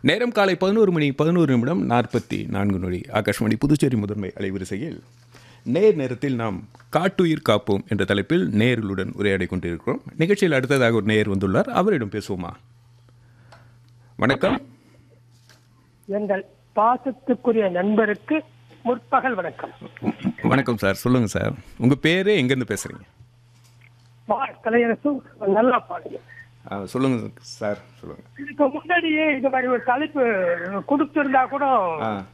நேரம் காலை பதினோரு மணி பதினோரு நிமிடம் நாற்பத்தி நான்கு நொடி ஆகாஷ்வாணி புதுச்சேரி முதன்மை அலைவரிசையில் நேர் நேரத்தில் நாம் காட்டுயிர் காப்போம் என்ற தலைப்பில் நேர்களுடன் உரையாடி கொண்டிருக்கிறோம் நிகழ்ச்சியில் அடுத்ததாக ஒரு நேர் வந்துள்ளார் அவரிடம் பேசுவோமா வணக்கம் எங்கள் பாசத்துக்குரிய நண்பருக்கு முற்பகல் வணக்கம் வணக்கம் சார் சொல்லுங்க சார் உங்க பேரு எங்கேருந்து பேசுறீங்க பா கலையரசு நல்லா பாடுங்க ஆ, சொல்லுங்க சார் சொல்லுங்க இதுக்கு முன்னாடியே இது மாதிரி ஒரு தலைப்பு கொடுத்திருந்தா கூட ஆ